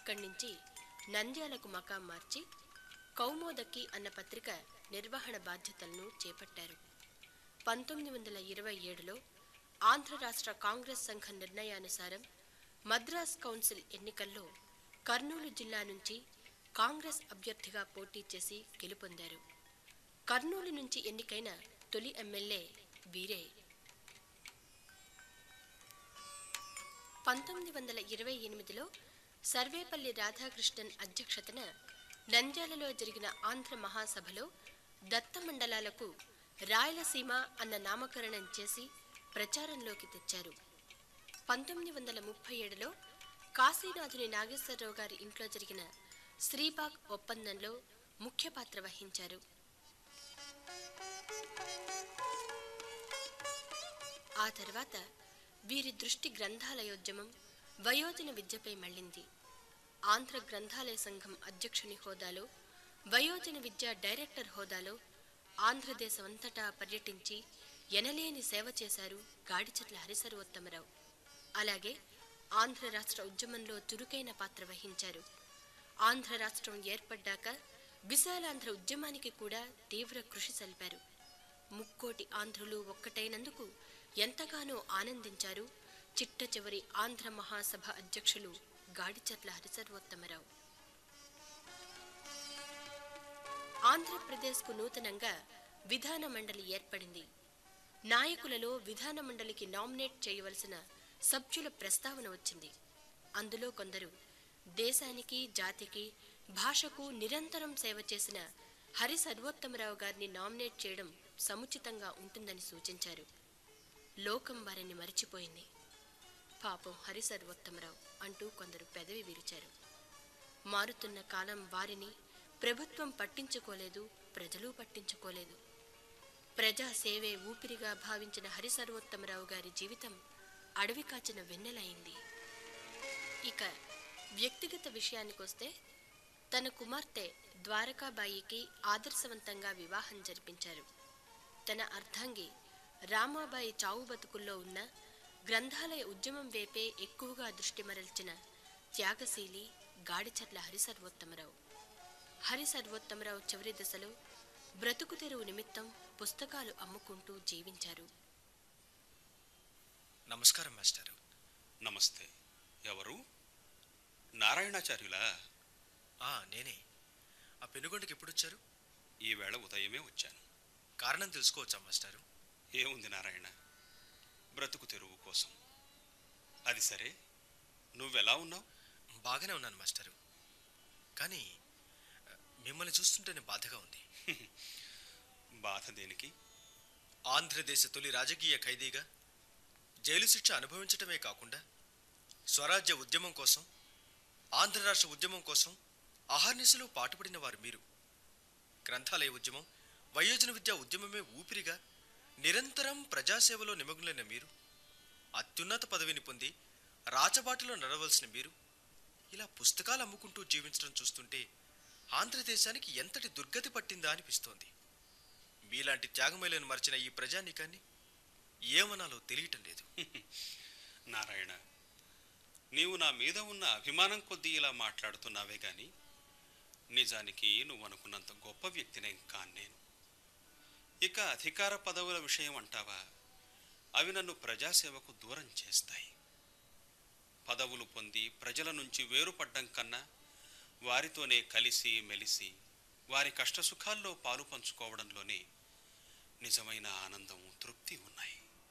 అక్కడి నుంచి నంద్యాలకు మకాం మార్చి కౌమోదకి అన్న పత్రిక నిర్వహణ బాధ్యతలను చేపట్టారు పంతొమ్మిది వందల ఇరవై ఏడులో ఆంధ్ర రాష్ట్ర కాంగ్రెస్ సంఘం నిర్ణయానుసారం మద్రాస్ కౌన్సిల్ ఎన్నికల్లో కర్నూలు జిల్లా నుంచి కాంగ్రెస్ అభ్యర్థిగా పోటీ చేసి గెలుపొందారు కర్నూలు నుంచి ఎన్నికైన తొలి ఎమ్మెల్యే వీరే పంతొమ్మిది వందల ఇరవై ఎనిమిదిలో సర్వేపల్లి రాధాకృష్ణన్ అధ్యక్షతన నంద్యాలలో జరిగిన ఆంధ్ర మహాసభలో దత్త మండలాలకు రాయలసీమ అన్న నామకరణం చేసి ప్రచారంలోకి తెచ్చారు పంతొమ్మిది వందల ముప్పై ఏడులో కాశీనాథుని నాగేశ్వరరావు గారి ఇంట్లో జరిగిన శ్రీబాగ్ ఒప్పందంలో ముఖ్య పాత్ర వహించారు ఆ తర్వాత వీరి దృష్టి గ్రంథాలయోద్యమం వయోజన విద్యపై మళ్ళింది ఆంధ్ర గ్రంథాలయ సంఘం అధ్యక్షుని హోదాలో వయోజన విద్య డైరెక్టర్ హోదాలో ఆంధ్రదేశమంతటా పర్యటించి ఎనలేని సేవ చేశారు గాడిచెట్ల హరిసర్వోత్తమరావు అలాగే ఆంధ్ర రాష్ట్ర ఉద్యమంలో చురుకైన పాత్ర వహించారు ఆంధ్ర రాష్ట్రం ఏర్పడ్డాక విశాలాంధ్ర ఉద్యమానికి కూడా తీవ్ర కృషి సల్పారు ముక్కోటి ఆంధ్రులు ఒక్కటైనందుకు ఎంతగానో ఆనందించారు చిట్ట చివరి ఆంధ్ర మహాసభ అధ్యక్షులు గాడిచర్ల హరిసర్వోత్తమరావు ఆంధ్రప్రదేశ్కు నూతనంగా విధాన మండలి ఏర్పడింది నాయకులలో విధాన మండలికి నామినేట్ చేయవలసిన సభ్యుల ప్రస్తావన వచ్చింది అందులో కొందరు దేశానికి జాతికి భాషకు నిరంతరం సేవ చేసిన హరి సర్వోత్తమరావు గారిని నామినేట్ చేయడం సముచితంగా ఉంటుందని సూచించారు లోకం వారిని మరిచిపోయింది పాపం హరి సర్వోత్తమరావు అంటూ కొందరు పెదవి విరిచారు మారుతున్న కాలం వారిని ప్రభుత్వం పట్టించుకోలేదు ప్రజలు పట్టించుకోలేదు ప్రజా సేవే ఊపిరిగా భావించిన హరి సర్వోత్తమరావు గారి జీవితం అడవి కాచిన వెన్నెలైంది ఇక వ్యక్తిగత విషయానికొస్తే తన కుమార్తె ద్వారకాబాయికి ఆదర్శవంతంగా వివాహం జరిపించారు తన అర్ధాంగి రామాబాయి చావు బతుకుల్లో ఉన్న గ్రంథాలయ ఉద్యమం వైపే ఎక్కువగా దృష్టి మరల్చిన త్యాగశీలి గాడిచర్ల హరిసర్వోత్తమరావు హరిసర్వోత్తమరావు చివరి దశలో బ్రతుకు తెరువు నిమిత్తం పుస్తకాలు అమ్ముకుంటూ జీవించారు నమస్కారం మాస్టారు నమస్తే ఎవరు నారాయణాచార్యులా ఆ నేనే ఆ పెనుగొండకి ఎప్పుడు వచ్చారు ఈవేళ ఉదయమే వచ్చాను కారణం తెలుసుకోవచ్చా మాస్టారు ఏముంది నారాయణ బ్రతుకు తెరువు కోసం అది సరే నువ్వెలా ఉన్నావు బాగానే ఉన్నాను మాస్టారు కానీ ఆ, మిమ్మల్ని చూస్తుంటేనే బాధగా ఉంది బాధ దేనికి ఆంధ్రదేశ తొలి రాజకీయ ఖైదీగా జైలు శిక్ష అనుభవించటమే కాకుండా స్వరాజ్య ఉద్యమం కోసం ఆంధ్ర రాష్ట్ర ఉద్యమం కోసం అహర్నిశలో పాటుపడిన వారు మీరు గ్రంథాలయ ఉద్యమం వయోజన విద్యా ఉద్యమమే ఊపిరిగా నిరంతరం ప్రజాసేవలో నిమగ్నులైన మీరు అత్యున్నత పదవిని పొంది రాచబాటలో నడవలసిన మీరు ఇలా పుస్తకాలు అమ్ముకుంటూ జీవించడం చూస్తుంటే ఆంధ్రదేశానికి ఎంతటి దుర్గతి పట్టిందా అనిపిస్తోంది మీలాంటి త్యాగమేలను మర్చిన ఈ ప్రజానీకాన్ని ఏమనాలో తెలియటం లేదు నారాయణ నీవు నా మీద ఉన్న అభిమానం కొద్దీ ఇలా మాట్లాడుతున్నావే గాని నిజానికి నువ్వు అనుకున్నంత గొప్ప వ్యక్తినేం కాను నేను ఇక అధికార పదవుల విషయం అంటావా అవి నన్ను ప్రజాసేవకు దూరం చేస్తాయి పదవులు పొంది ప్రజల నుంచి వేరుపడ్డం కన్నా వారితోనే కలిసి మెలిసి వారి కష్టసుఖాల్లో పాలు పంచుకోవడంలోనే నిజమైన ఆనందం తృప్తి ఉన్నాయి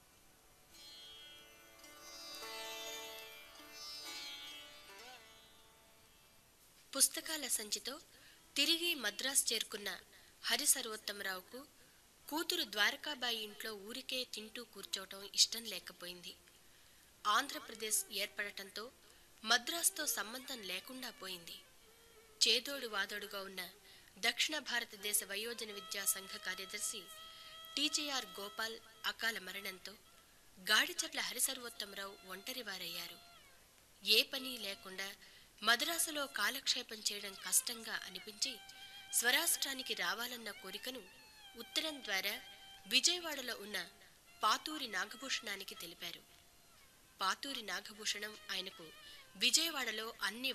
పుస్తకాల సంచితో తిరిగి మద్రాస్ చేరుకున్న హరి సర్వోత్తమరావుకు కూతురు ద్వారకాబాయి ఇంట్లో ఊరికే తింటూ కూర్చోవటం ఇష్టం లేకపోయింది ఆంధ్రప్రదేశ్ ఏర్పడటంతో మద్రాస్తో సంబంధం లేకుండా పోయింది చేదోడు వాదోడుగా ఉన్న దక్షిణ భారతదేశ వయోజన విద్యా సంఘ కార్యదర్శి టీజేఆర్ గోపాల్ అకాల మరణంతో గాడిచట్ల హరిసర్వోత్తమరావు ఒంటరివారయ్యారు ఏ పని లేకుండా మద్రాసులో కాలక్షేపం చేయడం కష్టంగా అనిపించి స్వరాష్ట్రానికి రావాలన్న కోరికను ఉత్తరం ద్వారా విజయవాడలో ఉన్న పాతూరి నాగభూషణానికి తెలిపారు పాతూరి నాగభూషణం ఆయనకు విజయవాడలో అన్ని